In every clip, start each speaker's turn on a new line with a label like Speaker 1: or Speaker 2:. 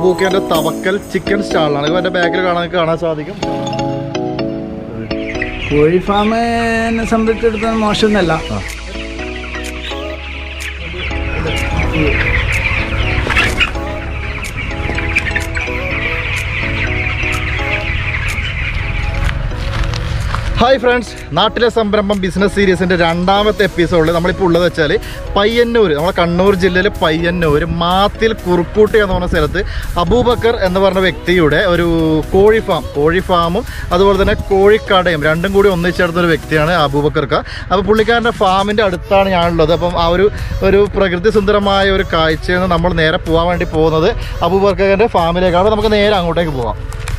Speaker 1: അബൂക്കേന്റെ തവക്കൽ ചിക്കൻ സ്റ്റാളിലാണ് ഇത് എന്റെ ബാക്കിൽ കാണാൻ കാണാൻ സാധിക്കും
Speaker 2: കോഴി ഫാമിനെ സംബന്ധിച്ചിടത്തോളം മോശമൊന്നല്ല
Speaker 1: ആ. ഹായ് ഫ്രണ്ട്സ് നാട്ടിലെ സംരംഭം ബിസിനസ് സീരീസിന്റെ രണ്ടാമത്തെ എപ്പിസോഡിൽ നമ്മളിപ്പോൾ ഉള്ളത് വെച്ചാൽ പയ്യന്നൂർ നമ്മളെ കണ്ണൂർ ജില്ലയിലെ പയ്യന്നൂർ മാത്തിൽ കുറുക്കൂട്ടി എന്ന് പറഞ്ഞ സ്ഥലത്ത് അബൂബക്കർ എന്ന് പറഞ്ഞ വ്യക്തിയുടെ ഒരു കോഴി ഫാം കോഴി ഫാമും അതുപോലെ തന്നെ കോഴിക്കടയും രണ്ടും കൂടി ഒന്നിച്ചേർന്ന ഒരു വ്യക്തിയാണ് അബൂബക്കർക്ക അപ്പോൾ പുള്ളിക്കാരൻ്റെ ഫാമിൻ്റെ അടുത്താണ് ഞാനുള്ളത് അപ്പം ആ ഒരു ഒരു പ്രകൃതി സുന്ദരമായ ഒരു കാഴ്ചയിൽ നിന്ന് നമ്മൾ നേരെ പോകാൻ വേണ്ടി പോകുന്നത് അബൂബക്കറിൻ്റെ ഫാമിലേക്കാണ് നമുക്ക് നേരെ അങ്ങോട്ടേക്ക് പോകാം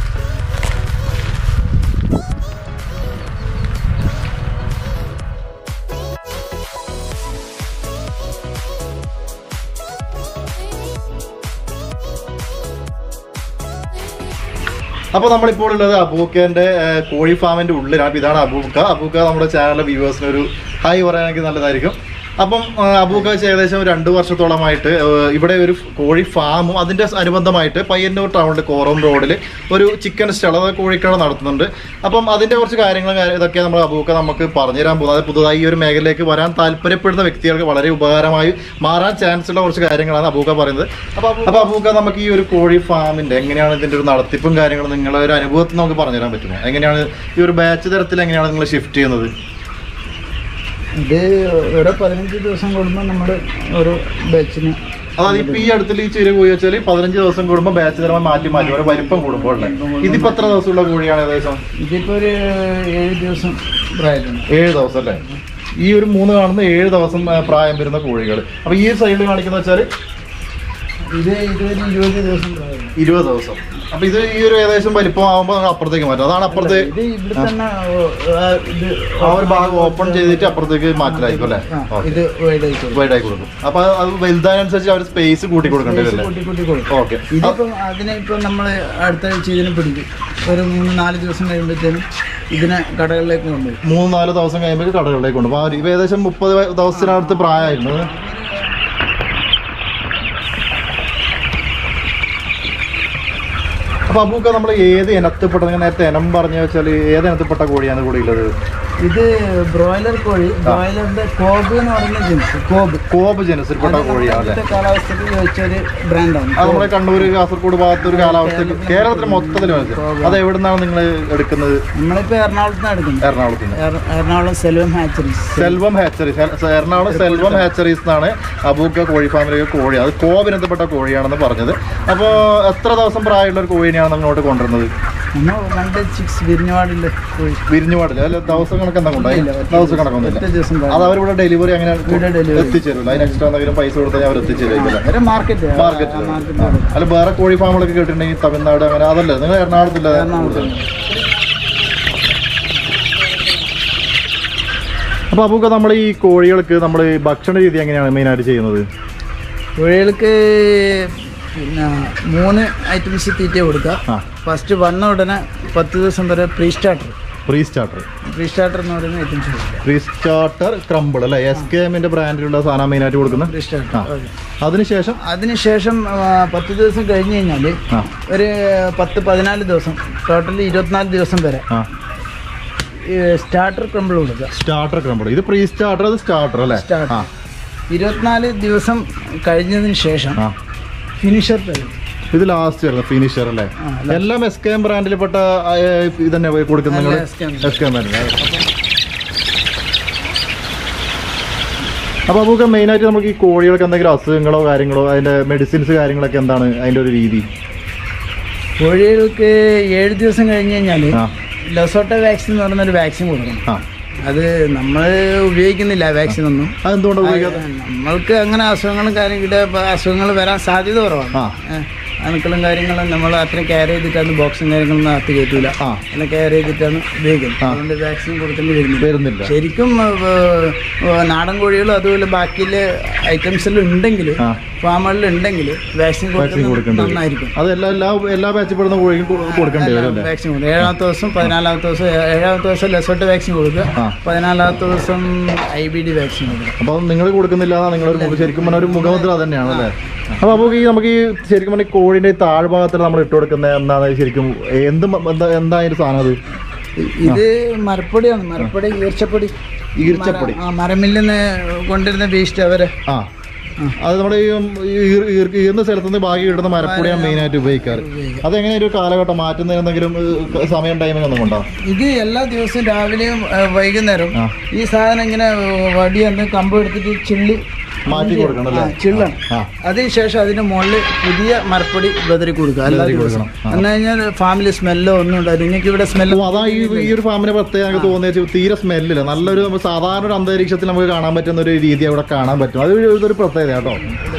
Speaker 1: അപ്പോൾ നമ്മളിപ്പോൾ ഉള്ളത് അബൂക്കേൻ്റെ കോഴി ഫാമിൻ്റെ ഉള്ളിലാണ് അപ്പോൾ ഇതാണ് അബൂക്ക അബൂക്ക നമ്മുടെ ചാനലിലെ വ്യൂവേഴ്സിന് ഒരു ഹായ് പറയാനെങ്കിൽ നല്ലതായിരിക്കും അപ്പം ആ, അബൂക്ക വെച്ച് ഏകദേശം ഒരു രണ്ട് വർഷത്തോളമായിട്ട് ആ, ഇവിടെ ഒരു കോഴി ഫാമും അതിൻ്റെ അനുബന്ധമായിട്ട് പയ്യന്നൂർ ടൗണിൽ കോറം റോഡിൽ ഒരു ചിക്കൻ സ്റ്റാൾ അതായത് കോഴിക്കട നടത്തുന്നുണ്ട് അപ്പം അതിൻ്റെ കുറച്ച് കാര്യങ്ങളും കാര്യ- ഇതൊക്കെ നമ്മൾ അബൂക്ക നമുക്ക് പറഞ്ഞുതരാൻ പോകുന്നത് അതായത് പുതുതായി ഈ ഒരു മേഖലയിലേക്ക് വരാൻ താല്പര്യപ്പെടുന്ന വ്യക്തികൾക്ക് വളരെ ഉപകാരമായി മാറാൻ ചാൻസ് ഉള്ള കുറച്ച് കാര്യങ്ങളാണ് അബൂക്ക പറയുന്നത് അപ്പോൾ അപ്പോൾ അബൂക്ക നമുക്ക് ഈ ഒരു കോഴി ഫാമിൻ്റെ എങ്ങനെയാണ് ഇതിൻ്റെ ഒരു നടത്തിപ്പും കാര്യങ്ങളും നിങ്ങളെ ഒരു അനുഭവത്തിൽ നമുക്ക് പറഞ്ഞുതരാൻ പറ്റുമോ എങ്ങനെയാണ് ഈ ഒരു ബാച്ച് തരത്തിൽ എങ്ങനെയാണ് നിങ്ങൾ ഷിഫ്റ്റ് ചെയ്യുന്നത്
Speaker 2: ഇത് ഓരോ പതിനഞ്ച് ദിവസം കൂടുമ്പോൾ നമ്മൾ ഓരോ ബാച്ചിന്
Speaker 1: അതായത് ഇപ്പൊ ഈ അടുത്തിൽ ഈ ചെറിയ കോഴി വെച്ചാൽ പതിനഞ്ച് ദിവസം കൂടുമ്പോൾ ബാച്ച് തരമായി മാറ്റി മാറ്റി ഓരോ വലിപ്പം കൂടുമ്പോൾ അല്ലേ ഇതിപ്പോ എത്ര ദിവസമുള്ള കോഴിയാണ് ഏകദേശം
Speaker 2: ഇതിപ്പോൾ ഒരു ഏഴ് ദിവസം പ്രായത്തിലുണ്ട്
Speaker 1: ഏഴ് ദിവസം അല്ലേ ഈ ഒരു മൂന്ന് കാണുന്ന ഏഴ് ദിവസം ആ, പ്രായം വരുന്ന കോഴികൾ അപ്പൊ ഈ സൈഡിൽ കാണിക്കുന്ന വെച്ചാൽ
Speaker 2: ഇത് ഇതൊരു ഇരുപത് ദിവസം പ്രായമുണ്ട്
Speaker 1: ഇരുപത് ദിവസം അപ്പൊ ഇത് ഈ ഒരു ഏകദേശം വലിപ്പം ആകുമ്പോൾ നമ്മൾ അപ്പുറത്തേക്ക് മാറ്റും അതാണ് അപ്പുറത്ത്
Speaker 2: ഇത് ഇവിടെ തന്നെ ഓ, ആ, ഇത്
Speaker 1: ആ ഒരു ഭാഗം ഓപ്പൺ ചെയ്തിട്ട് അപ്പുറത്തേക്ക് മാറ്റലായിരിക്കും അല്ലേ
Speaker 2: ആ,
Speaker 1: ഓക്കെ
Speaker 2: ഇത് വൈഡായി കൊടുക്കും
Speaker 1: വൈഡായി കൊടുക്കും അപ്പൊ അത് വലുതായനുസരിച്ച് അവർ സ്പേസ് കൂട്ടി കൊടുക്കേണ്ടി
Speaker 2: Space
Speaker 1: വരും
Speaker 2: കൂട്ടി കൂട്ടി കൊടുക്കും
Speaker 1: ഓക്കെ
Speaker 2: ഇതിപ്പം അതിനെ ഇപ്പം നമ്മൾ അടുത്ത ആഴ്ച ഇതിനെ പിടിക്കും ഒരു മൂന്ന് നാല് ദിവസം കഴിയുമ്പോഴത്തേനും ഇതിനെ കടകളിലേക്ക് കൊണ്ടുപോകും
Speaker 1: മൂന്ന് നാല് ദിവസം കഴിയുമ്പോൾ കടകളിലേക്ക് കൊണ്ടുപോകും ആ ഒരു- ഇവ ഏകദേശം മുപ്പത് ദിവസത്തിനടുത്ത് പ്രായമായിരുന്നു അപ്പൊ അബൂക്ക നമ്മൾ ഏത് ഇനത്തിൽപ്പെട്ട നിങ്ങൾ നേരത്തെ ഇനം പറഞ്ഞു വെച്ചാൽ ഏത് ഇനത്തിൽപ്പെട്ട കോഴിയാണ് കൂടെ ഉള്ളത്
Speaker 2: ഇത് ബ്രോയിലർ കോഴി ബ്രോയിലറിന്റെ കോബ് എന്ന് പറയുന്ന ജിൻസ് കോബ്
Speaker 1: കോബ് ജനസിൽപ്പെട്ട കോഴിയാണ് അല്ലേ
Speaker 2: ഇവിടുത്തെ കാലാവസ്ഥയ്ക്ക് യോജിച്ച ഒരു ബ്രാൻഡാണ്
Speaker 1: അത് നമ്മുടെ കണ്ണൂർ കാസർഗോഡ് ഭാഗത്ത് ഒരു കാലാവസ്ഥ കേരളത്തിൽ മൊത്തത്തിൽ മനസ്സിലാവും അത് എവിടെ നിന്നാണ് നിങ്ങൾ എടുക്കുന്നത്
Speaker 2: നമ്മളിപ്പോൾ എറണാകുളത്ത് നിന്ന് എടുക്കുന്നത്
Speaker 1: എറണാകുളത്ത് നിന്ന്
Speaker 2: എറ- Ernakulam Selvam hatcheries
Speaker 1: Selvam hatcheries Ernakulam Selvam hatcheries എന്നാണ് അബൂക്ക കോഴി ഫാമിലേക്ക് കോഴി അത് കോവിനന്തപ്പെട്ട കോഴിയാണെന്ന് പറഞ്ഞത് അപ്പോൾ എത്ര ദിവസം പ്രായമുള്ള ഒരു കോഴിനെയാണ് നമ്മൾ ഇങ്ങോട്ട് കൊണ്ടുവരുന്നത്
Speaker 2: നമ്മൾ രണ്ട് ചിക്സ് വിരിഞ്ഞപാടില്ല കോഴി
Speaker 1: വിരിഞ്ഞു പാടില്ല അല്ല ദിവസം കണക്ക് എന്താ കൊണ്ടായി
Speaker 2: ഇല്ല, ഒറ്റ-
Speaker 1: ദിവസം കണക്കൊന്നുമില്ല
Speaker 2: ഒറ്റ ദിവസം
Speaker 1: അത് അവരിവിടെ ഡെലിവറി അങ്ങനെ
Speaker 2: ഇവിടെ delivery.
Speaker 1: എത്തിച്ചേരില്ല അതിന് എക്സ്ട്രാ എന്തെങ്കിലും പൈസ കൊടുത്താൽ അവർ എത്തിച്ചേരില്ല
Speaker 2: ഒരു മാർക്കറ്റ്
Speaker 1: മാർക്കറ്റ്
Speaker 2: മാർക്കറ്റ്
Speaker 1: അല്ല വേറെ കോഴി ഫാമുകളൊക്കെ കേട്ടിട്ടുണ്ടെങ്കിൽ തമിഴ്നാട് അങ്ങനെ അതല്ല നിങ്ങൾ എറണാകുളത്തില്ല കൂടുതൽ അപ്പോൾ അപ്പൊക്കെ നമ്മൾ ഈ കോഴികൾക്ക് നമ്മൾ ഭക്ഷണ രീതി എങ്ങനെയാണ് മെയിനായിട്ട് ചെയ്യുന്നത്
Speaker 2: കോഴികൾക്ക് പിന്നെ മൂന്ന് ഐറ്റംസ് തീറ്റ കൊടുക്കുക
Speaker 1: ആ
Speaker 2: ഫസ്റ്റ് വന്ന ഉടനെ പത്ത് ദിവസം വരെ pre starter
Speaker 1: pre starter
Speaker 2: pre starter എന്ന് പറയുന്ന ഐറ്റംസ് കൊടുക്കുക
Speaker 1: പ്രീ സ്റ്റാർട്ടർ ക്രമ്പിൾ അല്ലേ എസ് കെ എമ്മിന്റെ ബ്രാൻഡിലുള്ള സാധനം മെയിനായിട്ട് കൊടുക്കുന്നത്
Speaker 2: പ്രീ
Speaker 1: ആ
Speaker 2: സ്റ്റാർട്ടർ
Speaker 1: അതിനുശേഷം
Speaker 2: അതിനുശേഷം ആ, പത്ത് ദിവസം കഴിഞ്ഞ് കഴിഞ്ഞാൽ
Speaker 1: ആ
Speaker 2: ഒരു പത്ത് പതിനാല് ദിവസം ടോട്ടൽ ഇരുപത്തിനാല് ദിവസം വരെ
Speaker 1: ആ
Speaker 2: സ്റ്റാർട്ടർ ക്രമ്പിൾ കൊടുക്കുക
Speaker 1: സ്റ്റാർട്ടർ ക്രമ്പിൾ ഇത് പ്രീ സ്റ്റാർട്ടർ അത് സ്റ്റാർട്ടർ അല്ലേ
Speaker 2: Starter.
Speaker 1: ആ
Speaker 2: ഇരുപത്തിനാല് ദിവസം കഴിഞ്ഞതിന് ശേഷം
Speaker 1: ആ
Speaker 2: ഫിനിഷർ തരും
Speaker 1: ഇത് ലാസ്റ്റ് വരുന്നത് ഫിനിഷർ അല്ലേ
Speaker 2: ആ,
Speaker 1: എല്ലാം എസ് കെ എം ബ്രാൻഡിൽപ്പെട്ട ഇതന്നെ കൊടുക്കുന്നത് നിങ്ങൾ
Speaker 2: എല്ലാം SKM.
Speaker 1: എസ് കെ എം അപ്പോൾ നമുക്ക് മെയിനായിട്ട് നമുക്ക് ഈ കോഴികൾക്ക് എന്തെങ്കിലും അസുഖങ്ങളോ കാര്യങ്ങളോ അതിന്റെ മെഡിസിൻസ് കാര്യങ്ങളൊക്കെ എന്താണ് അതിന്റെ ഒരു രീതി
Speaker 2: കോഴികൾക്ക് ഏഴ് ദിവസം കഴിഞ്ഞ് കഴിഞ്ഞാൽ
Speaker 1: ആ
Speaker 2: ലസോട്ട വാക്സിൻ എന്ന് പറയുന്നൊരു വാക്സിൻ കൊടുക്കണം
Speaker 1: ആ
Speaker 2: അത് നമ്മൾ ഉപയോഗിക്കുന്നില്ല വാക്സിൻ ഒന്നും
Speaker 1: അതെന്തുകൊണ്ടാണ് ഉപയോഗിക്കാത്ത
Speaker 2: നമ്മൾക്ക് അങ്ങനെ അസുഖങ്ങളും കാര്യങ്ങളും അസുഖങ്ങൾ വരാൻ സാധ്യത കുറവാണ്
Speaker 1: ആ
Speaker 2: ഏഹ്, അണുക്കളും കാര്യങ്ങളും നമ്മൾ അത്രയും കെയർ ചെയ്തിട്ടാണ് ബോക്സും കാര്യങ്ങളൊന്നും അകത്ത് കയറ്റൂല
Speaker 1: ആ
Speaker 2: അങ്ങനെ കെയർ ചെയ്തിട്ടാണ് ഉപയോഗിക്കുന്നത്
Speaker 1: ആ.
Speaker 2: അതുകൊണ്ട് വാക്സിൻ കൊടുക്കേണ്ടി വരുന്നില്ല
Speaker 1: വരുന്നില്ല
Speaker 2: ശരിക്കും ഏഹ്, ഏഹ്, നാടൻ കോഴികളും അതുപോലെ ബാക്കിയിലെ ഐറ്റംസിലും ഉണ്ടെങ്കിൽ
Speaker 1: ആ
Speaker 2: ഫാമുകളിൽ ഉണ്ടെങ്കിൽ വാക്സിൻ
Speaker 1: വാക്സിൻ
Speaker 2: കൊടുക്കുന്നത്
Speaker 1: കൊടുക്കേണ്ടി വരും
Speaker 2: നന്നായിരിക്കും
Speaker 1: അത് എല്ലാ എല്ലാ എല്ലാ ബാച്ചിൽപ്പെടുന്ന കോഴിക്കും കൊ- കൊടുക്കേണ്ടി വരും അല്ലേ
Speaker 2: വാക്സിൻ കൊടുക്കും ഏഴാമത്തെ ദിവസം പതിനാലാമത്തെ ദിവസം ഏഴാമത്തെ ദിവസം ലെസോട്ട് വാക്സിൻ കൊടുക്കുക
Speaker 1: ആ.
Speaker 2: പതിനാലാമത്തെ ദിവസം ഐ ബി ഡി വാക്സിൻ കൊടുക്കുക
Speaker 1: അപ്പോൾ നിങ്ങൾ കൊടുക്കുന്നില്ല നിങ്ങളൊരു മുഖ ശരിക്കും പറഞ്ഞ ഒരു മുഖമുദ്ര തന്നെയാണ് അല്ലേ അപ്പോൾ നമുക്ക് ഈ നമുക്ക് ഈ ശരിക്കും പറഞ്ഞാൽ കോഴിൻ്റെ ഈ താഴ്ഭാഗത്തിൽ നമ്മൾ ഇട്ട് കൊടുക്കുന്നത് എന്താണ് ശരിക്കും എന്ത് മ- എന്താ എന്താ അതിൻ്റെ സാധനം അത്
Speaker 2: ഇ- ഇത് മരപ്പൊടിയാണ് മരപ്പൊടി ഈർച്ചപ്പൊടി
Speaker 1: ഈർച്ചപ്പൊടി
Speaker 2: മര- ആ മരമില്ലിൽ നിന്ന് കൊണ്ടിരുന്ന വേസ്റ്റ് അവരെ
Speaker 1: ആ അത് നമ്മുടെ ഈ ഈർ- ഈർ- ഈർന്ന സ്ഥലത്ത് നിന്ന് ബാക്കി കിട്ടുന്ന മരപ്പൊടിയാണ് മെയിനായിട്ട് ഉപയോഗിക്കാറ് അതെങ്ങനെ ഒരു കാലഘട്ടം മാറ്റുന്നതിന് എന്തെങ്കിലും ഏഹ്, സമയം ടൈമിംഗ് ഒന്നും ഉണ്ടോ
Speaker 2: ഇത് എല്ലാ ദിവസവും രാവിലെയും ഏ, വൈകുന്നേരവും
Speaker 1: ആ.
Speaker 2: ഈ സാധനം ഇങ്ങനെ വടി ഒന്ന് കമ്പ് എടുത്തിട്ട് ചിള്ളി
Speaker 1: മാറ്റി കൊടുക്കണം അല്ലേ
Speaker 2: ആ, ചിള്ളണം
Speaker 1: ആ
Speaker 2: അതിനുശേഷം അതിന് മുകളിൽ പുതിയ മരപ്പൊടി ബദറി കൊടുക്കുക എല്ലാ
Speaker 1: വിതറി
Speaker 2: ദിവസവും
Speaker 1: കൊടുക്കണം. ആ.
Speaker 2: എന്ന് കഴിഞ്ഞാൽ ഫാമിലി സ്മെല്ലോ ഒന്നും ഉണ്ടാവില്ല നിങ്ങൾക്ക് ഇവിടെ സ്മെല്ലോ
Speaker 1: ഓ, അതാ ഈ ഈ ഒരു ഫാമിനെ പ്രത്യേകം ഞങ്ങൾക്ക് തോന്നിയ തീരെ സ്മെല്ലില്ല നല്ലൊരു നമ്മൾ സാധാരണ ഒരു അന്തരീക്ഷത്തിൽ നമുക്ക് കാണാൻ പറ്റുന്ന ഒരു രീതി അവിടെ കാണാൻ പറ്റും അത് ഒരു- ഇതൊരു പ്രത്യേകത കേട്ടോ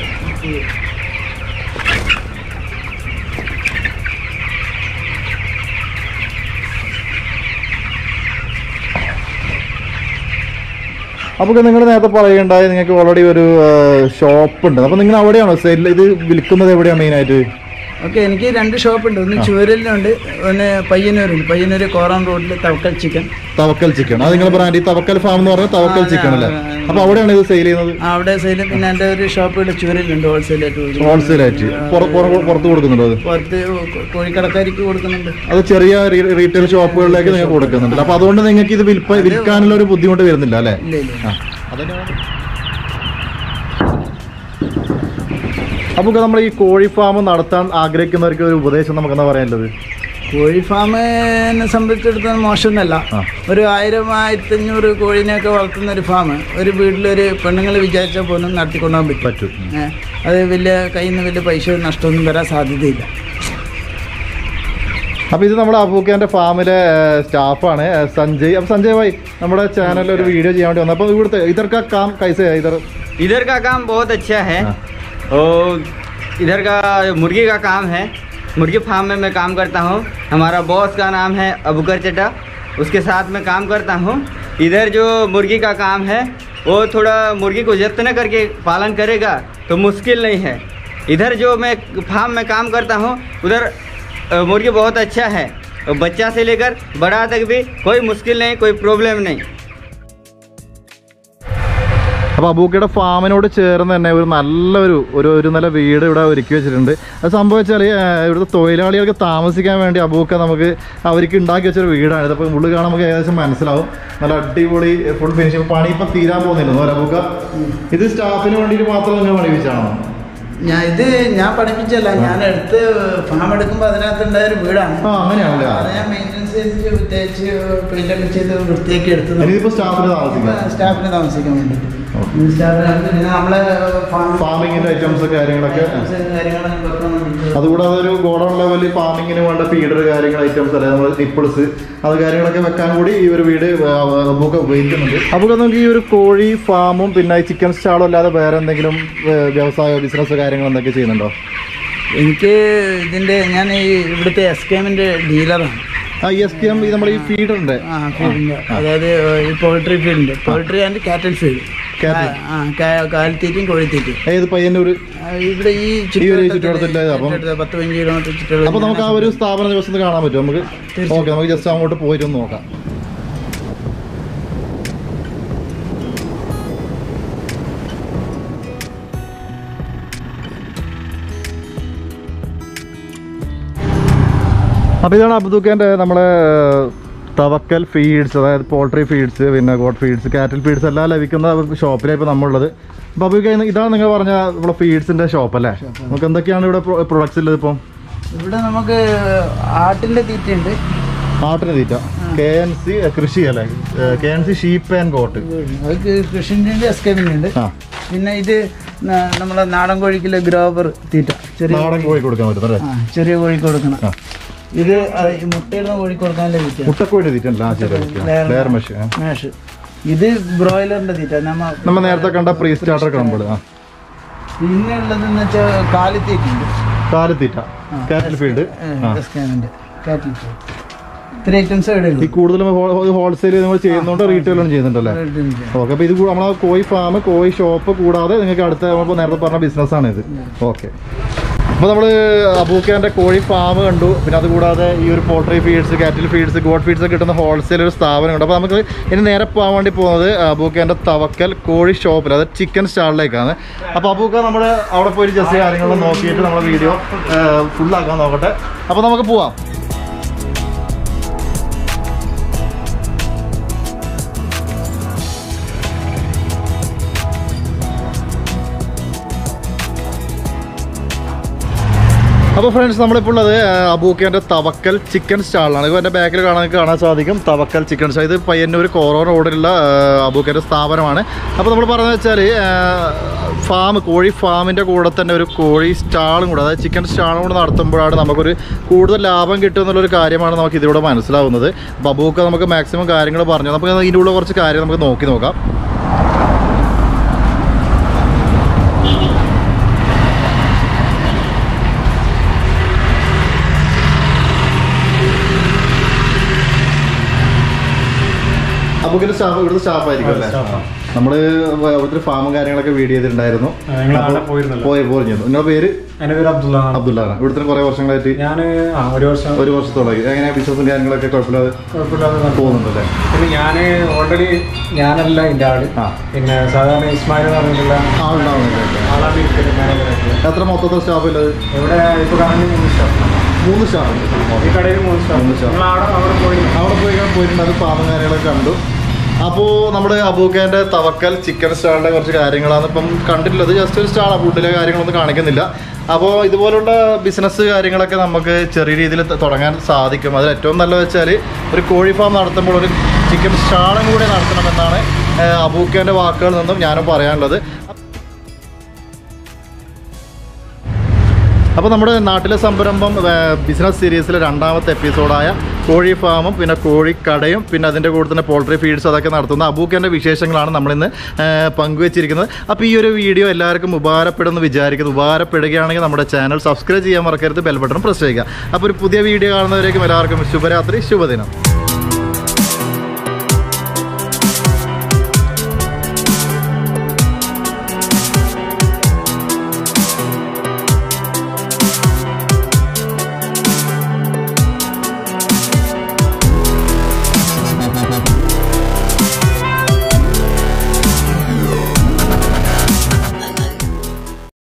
Speaker 1: അപ്പോൾ നിങ്ങൾ നേരത്തെ പറയുണ്ടായി നിങ്ങൾക്ക് ഓൾറെഡി ഒരു ഷോപ്പ് ഉണ്ട് അപ്പോൾ നിങ്ങൾ അവിടെയാണോ സെയിൽ ഇത് വിൽക്കുന്നത് എവിടെയാണ് മെയിനായിട്ട്
Speaker 2: ഓക്കെ എനിക്ക് രണ്ട് ഷോപ്പുണ്ട് ഒന്ന് ചുവരലിലുണ്ട് ഒന്ന് പയ്യന്നൂരുണ്ട് പയ്യന്നൂർ കോറാം റോഡിൽ തവക്കൽ ചിക്കൻ
Speaker 1: തവക്കൽ ചിക്കൻ അത് നിങ്ങളുടെ ബ്രാൻഡ് ഈ തവക്കൽ ഫാം എന്ന് പറഞ്ഞാൽ തവക്കൽ ചിക്കൻ അല്ലേ അപ്പോൾ അവിടെയാണ് ഇത് സെയിൽ ചെയ്യുന്നത്
Speaker 2: അവിടെ സൈഡിൽ പിന്നെ എൻ്റെ ഒരു ഷോപ്പ് ഇവിടെ ചുവരലുണ്ട് ഹോൾസെയിലായിട്ട് കൊടുക്കും
Speaker 1: ഹോൾസെയിൽ ആയിട്ട് പുറ- പുറ- പുറത്ത് കൊടുക്കുന്നുണ്ടോ അത്
Speaker 2: പുറത്ത് കോഴിക്കടക്കാർക്ക് കൊടുക്കുന്നുണ്ട്
Speaker 1: അത് ചെറിയ റീറ്റെയിൽ ഷോപ്പുകളിലേക്ക് നിങ്ങൾ കൊടുക്കുന്നുണ്ട് അപ്പൊ അതുകൊണ്ട് നിങ്ങൾക്ക് ഇത് വിൽപ്പ വിൽക്കാനുള്ള ഒരു ബുദ്ധിമുട്ട് വരുന്നില്ല അല്ലേ
Speaker 2: ഇല്ല ഇല്ല
Speaker 1: ആ, അതന്നെ. അപ്പൊ നമ്മൾ ഈ കോഴി ഫാം നടത്താൻ ആഗ്രഹിക്കുന്നവർക്ക് ഒരു ഉപദേശം നമുക്ക് എന്താ പറയാനുള്ളത്
Speaker 2: കോഴി ഫാമിനെ സംബന്ധിച്ചിടത്തോളം മോശമൊന്നുമല്ല
Speaker 1: ആ.
Speaker 2: ഒരു ആയിരം ആയിരത്തഞ്ഞൂറ് കോഴിനെയൊക്കെ വളർത്തുന്ന ഒരു ഫാം ഒരു വീട്ടിലൊരു പെണ്ണുങ്ങൾ വിചാരിച്ചാൽ പോലും നടത്തിക്കൊണ്ടുപോകാൻ പറ്റും
Speaker 1: പറ്റും ഉം.
Speaker 2: ഏ, അത് വലിയ കയ്യിൽ നിന്ന് വലിയ പൈസ നഷ്ടമൊന്നും വരാൻ സാധ്യതയില്ല
Speaker 1: അപ്പൊ ഇത് നമ്മുടെ അബൂഖാന്റെ ഫാമിലെ സ്റ്റാഫാണ് സഞ്ജയ് അപ്പൊ സഞ്ജയ് ഭായ് നമ്മുടെ ചാനലിൽ ഒരു വീഡിയോ ചെയ്യാൻ വേണ്ടി വന്നു അപ്പൊ ഇവിടുത്തെ ഇതൊക്കെ കാം കൈസ ഇതർ
Speaker 3: इधर का काम बहुत अच्छा है
Speaker 1: हाँ।
Speaker 3: और इधर का मुर्गी का काम है मुर्गी फार्म में मैं काम करता हूँ हमारा बॉस का नाम है अबूकर चड्डा उसके साथ में काम करता हूँ इधर जो मुर्गी का काम है वो थोड़ा मुर्गी को जत्न करके पालन करेगा तो मुश्किल नहीं है इधर जो मैं फार्म में काम करता हूँ उधर अ, मुर्गी बहुत अच्छा है और बच्चा से लेकर बड़ा तक भी कोई मुश्किल नहीं कोई प्रॉब्लम नहीं
Speaker 1: അപ്പോൾ അബൂക്കയുടെ ഫാമിനോട് ചേർന്ന് തന്നെ ഒരു നല്ലൊരു ഒരു ഒരു നല്ല വീട് ഇവിടെ ഒരുക്കി വെച്ചിട്ടുണ്ട് അത് സംഭവിച്ചാൽ ഇവിടുത്തെ തൊഴിലാളികൾക്ക് താമസിക്കാൻ വേണ്ടി അബൂക്ക നമുക്ക് അവർക്ക് ഉണ്ടാക്കി വെച്ചൊരു വീടാണ് അപ്പോൾ ഉള്ളിൽ കാണാൻ നമുക്ക് ഏകദേശം മനസ്സിലാവും നല്ല അടിപൊളി ഫുൾ ഫിനിഷിംഗ് പണി ഇപ്പം തീരാൻ പോകുന്നില്ല അബൂക്ക ഇത് സ്റ്റാഫിന് വേണ്ടിയിട്ട് മാത്രം നിങ്ങൾ പണിപ്പിച്ചാണോ
Speaker 2: ഞാൻ ഇത് ഞാൻ പഠിപ്പിച്ചല്ല ഞാൻ എടുത്ത് ഫാം എടുക്കുമ്പോൾ അതിനകത്ത് ഉണ്ടായ ഒരു വീടാണ്
Speaker 1: ആ അങ്ങനെയാണല്ലേ
Speaker 2: അത് ഞാൻ മെയിൻ്റെനൻസ് ചെയ്തിട്ട് തേച്ച് പെയിൻ്റൊക്കെ ചെയ്ത് വൃത്തിയാക്കി എടുത്തത്
Speaker 1: ഇനിയിപ്പോൾ സ്റ്റാഫിന് താമസിക്കാം
Speaker 2: സ്റ്റാഫിന് താമസിക്കാൻ വേണ്ടിയിട്ട്
Speaker 1: ഓക്കെ
Speaker 2: സ്റ്റാഫിനകത്ത് പിന്നെ നമ്മളെ ഫാം
Speaker 1: ഫാമിങ്ങിൻ്റെ ഐറ്റംസ് കാര്യങ്ങളൊക്കെ
Speaker 2: കാര്യങ്ങളൊക്കെ വെക്കാൻ വേണ്ടിയിട്ട്
Speaker 1: അതുകൂടാതെ ഒരു ഗോഡൗൺ ലെവലിൽ ഫാമിങ്ങിന് വേണ്ട ഫീഡർ കാര്യങ്ങൾ ഐറ്റംസ് അല്ലെ നമ്മൾ നിപ്പിൾസ് അത് കാര്യങ്ങളൊക്കെ വെക്കാൻ കൂടി ഈ ഒരു വീട് നമുക്ക് ഉപയോഗിക്കുന്നുണ്ട് അപ്പോൾ നമുക്ക് ഈ ഒരു കോഴി ഫാമും പിന്നെ ചിക്കൻ സ്റ്റാളും അല്ലാതെ വേറെ എന്തെങ്കിലും ഏഹ്, വ്യവസായ ബിസിനസ് കാര്യങ്ങൾ എന്തൊക്കെ ചെയ്യുന്നുണ്ടോ
Speaker 2: എനിക്ക് ഇതിൻ്റെ ഞാൻ ഈ ഇവിടുത്തെ എസ് കെ എമ്മിൻ്റെ ഡീലറാണ്
Speaker 1: ആ എസ് കെ എം ഈ നമ്മുടെ ഈ ഫീഡറിന്റെ
Speaker 2: ആ ഫീൽഡിൻ്റെ അതായത് ഈ പോൾട്രി ഫീൽഡിൻ്റെ poultry and cattle field
Speaker 1: Cattle.
Speaker 2: ആ കാ- കാലിത്തീറ്റയും കോഴിത്തീറ്റയും
Speaker 1: ഏത് പയ്യന്നൂർ
Speaker 2: ആ, ഇവിടെ ഈ
Speaker 1: ഈ ഒരു ചുറ്റുവട്ടത്തിലെ അപ്പം-
Speaker 2: ചുറ്റുവട്ടത്ത് പത്ത് പതിനഞ്ച് കിലോമീറ്റർ ചുറ്റുവട്ടം
Speaker 1: അപ്പോൾ നമുക്ക് ആ ഒരു സ്ഥാപന ദിവസം ഒന്ന് കാണാൻ പറ്റും നമുക്ക് ഓക്കെ നമുക്ക് ജസ്റ്റ് അങ്ങോട്ട് പോയിട്ട് ഒന്ന് നോക്കാം അപ്പോൾ ഇതാണ് അബ്ദുഖാൻ്റെ നമ്മളെ തവക്കൽ ഫീഡ്സ് അതായത് പോൾട്രി ഫീഡ്സ് പിന്നെ ഗോഡ് ഫീഡ്സ് കാറ്റൽ ഫീഡ്സ് എല്ലാം ലഭിക്കുന്ന ഷോപ്പിലാണ് ഇപ്പോൾ നമ്മളുള്ളത് അപ്പോൾ അബുഖ ഇതാണ് നിങ്ങൾ പറഞ്ഞ നമ്മളെ ഫീഡ്സിൻ്റെ ഷോപ്പ് അല്ലേ നമുക്ക് എന്തൊക്കെയാണ് ഇവിടെ പ്രൊഡക്ട്സ് ഉള്ളത് ഇപ്പം
Speaker 2: ഇവിടെ നമുക്ക് ആട്ടിൻ്റെ തീറ്റയുണ്ട്
Speaker 1: ആട്ടിന് തീറ്റ കെ എൻ സി കൃഷി അല്ലേ K N C sheep and goat
Speaker 2: അത് കൃഷിൻ്റെ എസ് കെ ഉണ്ട്
Speaker 1: ആ
Speaker 2: പിന്നെ ഇത് ന- നമ്മളെ നാടൻ കോഴിക്കുള്ള ഗ്രോവർ തീറ്റ ചെറിയ
Speaker 1: നാടൻ കോഴി കൊടുക്കാൻ പറ്റും അല്ലേ
Speaker 2: ആ, ചെറിയ കോഴി കൊടുക്കണം
Speaker 1: ആ.
Speaker 2: ഇത് അത് ഈ മുട്ടയിടുന്ന കോഴി കൊടുക്കാനുള്ള തീറ്റ
Speaker 1: മുട്ടക്കോഴിയുടെ തീറ്റ അല്ല ആ ശരി
Speaker 2: ലെയർ
Speaker 1: ലെയർ മെഷ്
Speaker 2: മേഷ് ഇത് ബ്രോയിലറിന്റെ തീറ്റ നമ്മ
Speaker 1: നമ്മൾ നേരത്തെ കണ്ട പ്രീ സ്റ്റാർട്ടർ കമ്പോൾ ആ
Speaker 2: പിന്നെ ഉള്ളതെന്ന് വെച്ചാൽ കാലിത്തീറ്റുണ്ട്
Speaker 1: കാലിത്തീറ്റ കാറ്റൽ ഫീൽഡ് ആ
Speaker 2: എസ്കാമിന്റെ കാറ്റിൽ ഫീഡ് ഇത്ര ഐറ്റംസ് ഇവിടെ
Speaker 1: ഈ കൂടുതലും ഹോൾസെയിൽ നമ്മൾ ചെയ്യുന്നതുകൊണ്ട് റീറ്റെയിലും ചെയ്യുന്നുണ്ടല്ലേ
Speaker 2: ഉള്ളൂ
Speaker 1: ഓക്കെ അപ്പോൾ ഇത് കൂ- നമ്മളെ കോഴി ഫാം കോഴി ഷോപ്പ് കൂടാതെ നിങ്ങൾക്ക് അടുത്ത നമ്മളിപ്പോൾ നേരത്തെ പറഞ്ഞ ബിസിനസ്സാണ് ഇത് ഓക്കെ അപ്പോൾ നമ്മൾ അബൂക്കാൻ്റെ കോഴി ഫാം കണ്ടു പിന്നെ അതുകൂടാതെ ഈ ഒരു poultry feeds cattle feeds goat feeds ഒക്കെ കിട്ടുന്ന ഹോൾസെയിൽ ഒരു സ്ഥാപനമുണ്ട് അപ്പോൾ നമുക്ക് ഇനി നേരെ പോകാൻ വേണ്ടി പോകുന്നത് അബൂക്കാൻ്റെ തവക്കൽ കോഴി ഷോപ്പിൽ അതായത് ചിക്കൻ സ്റ്റാളിലേക്കാണ് അപ്പോൾ അബൂക്ക നമ്മൾ അവിടെ പോയി ജസ്റ്റ് കാര്യങ്ങളൊക്കെ നോക്കിയിട്ട് നമ്മുടെ വീഡിയോ ഫുള്ളാക്കാൻ നോക്കട്ടെ അപ്പോൾ നമുക്ക് പോവാം അപ്പോൾ ഫ്രണ്ട്സ് നമ്മളിപ്പോൾ ഉള്ളത് ആ, അബൂക്കേൻ്റെ തവക്കൽ ചിക്കൻ സ്റ്റാളിലാണ് ഇപ്പോൾ എൻ്റെ ബാക്കിൽ കാണാൻ കാണാൻ സാധിക്കും തവക്കൽ ചിക്കൻ സ്റ്റാൾ ഇത് പയ്യന്നൂർ കോറോൺ റോഡിലുള്ള അബൂക്കേൻ്റെ സ്ഥാപനമാണ് അപ്പോൾ നമ്മൾ പറഞ്ഞതെന്ന് വെച്ചാൽ ഫാം കോഴി ഫാമിൻ്റെ കൂടെ തന്നെ ഒരു കോഴി സ്റ്റാളും കൂടെ അതായത് ചിക്കൻ സ്റ്റാളും കൂടെ നടത്തുമ്പോഴാണ് നമുക്കൊരു കൂടുതൽ ലാഭം കിട്ടും എന്നുള്ളൊരു കാര്യമാണ് നമുക്ക് ഇതിലൂടെ മനസ്സിലാവുന്നത് അപ്പോൾ അബൂക്ക നമുക്ക് മാക്സിമം കാര്യങ്ങൾ പറഞ്ഞു നമുക്ക് ഇതിൻ്റെ ഉള്ള കുറച്ച് കാര്യം നമുക്ക് നോക്കി നോക്കാം അബൂക്കിൻ്റെ സ്റ്റാഫ് ഇവിടുത്തെ സ്റ്റാഫായിരിക്കും അല്ലേ നമ്മൾ അവിടുത്തെ ഫാമും കാര്യങ്ങളൊക്കെ വീഡിയോ ചെയ്തിട്ടുണ്ടായിരുന്നു
Speaker 4: ഞങ്ങൾ അവിടെ പോയിരുന്നല്ലോ
Speaker 1: പോയി പോയിരുന്നു നിങ്ങളുടെ പേര്
Speaker 4: എൻ്റെ പേര് അബ്ദുള്ള
Speaker 1: അബ്ദുള്ളാണ് ഇവിടുത്തെ കുറേ വർഷങ്ങളായിട്ട്
Speaker 4: ഞാൻ ആ ഒരു വർഷം
Speaker 1: ഒരു വർഷത്തോളമായി എങ്ങനെ ബിസിനസ്സും കാര്യങ്ങളൊക്കെ കുഴപ്പമില്ലാതെ
Speaker 4: കുഴപ്പമില്ലാതെ നടന്നു.
Speaker 1: പോകുന്നുണ്ടല്ലേ
Speaker 4: പിന്നെ ഞാൻ ഓൾറെഡി ഞാനല്ല എൻ്റെ ആള്
Speaker 1: ആ.
Speaker 4: പിന്നെ സാധാരണ ഇസ്മായിൽ എന്ന് പറഞ്ഞിട്ടുള്ള
Speaker 1: ആളുണ്ടാവുന്നില്ല
Speaker 4: ആളാണ് ഇരിക്കുന്നത് മാനേജറായിട്ട്
Speaker 1: എത്ര മൊത്തത്തിൽ സ്റ്റാഫ് ഉള്ളത്
Speaker 4: ഇവിടെ ഇപ്പോൾ കറണ്ട് മൂന്ന് സ്റ്റാഫ്
Speaker 1: മൂന്ന് സ്റ്റാഫ്
Speaker 4: ഈ കടയിൽ മൂന്ന് സ്റ്റാഫ്
Speaker 1: മൂന്ന് staff.
Speaker 4: നമ്മൾ അവിടെ അവിടെ പോയി
Speaker 1: അവിടെ പോയി പോയിട്ടുണ്ട് അത് ഫാമും കാര്യങ്ങളൊക്കെ കണ്ടു അപ്പോൾ നമ്മുടെ അബൂക്കേൻ്റെ തവക്കൽ ചിക്കൻ സ്റ്റാളിൻ്റെ കുറച്ച് കാര്യങ്ങളാണ് ഇപ്പം കണ്ടിട്ടുള്ളത് ജസ്റ്റ് ഒരു സ്റ്റാളാണ് ഫുഡിലെ കാര്യങ്ങളൊന്നും കാണിക്കുന്നില്ല അപ്പോൾ ഇതുപോലുള്ള ബിസിനസ് കാര്യങ്ങളൊക്കെ നമുക്ക് ചെറിയ രീതിയിൽ ത- തുടങ്ങാൻ സാധിക്കും അതിൽ ഏറ്റവും നല്ലത് വെച്ചാൽ ഒരു കോഴി ഫാം നടത്തുമ്പോൾ ഒരു ചിക്കൻ സ്റ്റാളും കൂടി നടത്തണമെന്നാണ് ഏഹ്, അബൂക്കേൻ്റെ വാക്കുകളിൽ നിന്നും ഞാനും പറയാനുള്ളത് അപ്പോൾ നമ്മുടെ നാട്ടിലെ സംരംഭം ബിസിനസ് സീരീസിലെ രണ്ടാമത്തെ എപ്പിസോഡായ കോഴി ഫാമും പിന്നെ കോഴിക്കടയും പിന്നെ അതിൻ്റെ കൂടെ തന്നെ പോൾട്രി ഫീഡ്സ് അതൊക്കെ നടത്തുന്ന അബൂക്കൻ്റെ വിശേഷങ്ങളാണ് നമ്മളിന്ന് ഏഹ്, പങ്കുവച്ചിരിക്കുന്നത് അപ്പോൾ ഈ ഒരു വീഡിയോ എല്ലാവർക്കും ഉപകാരപ്പെടുമെന്ന് വിചാരിക്കുന്നു ഉപകാരപ്പെടുകയാണെങ്കിൽ നമ്മുടെ ചാനൽ സബ്സ്ക്രൈബ് ചെയ്യാൻ മറക്കരുത് ബെൽ ബട്ടൺ പ്രസ് ചെയ്യുക അപ്പോൾ ഒരു പുതിയ വീഡിയോ കാണുന്നവരേക്കും എല്ലാവർക്കും ശുഭരാത്രി ശുഭദിനം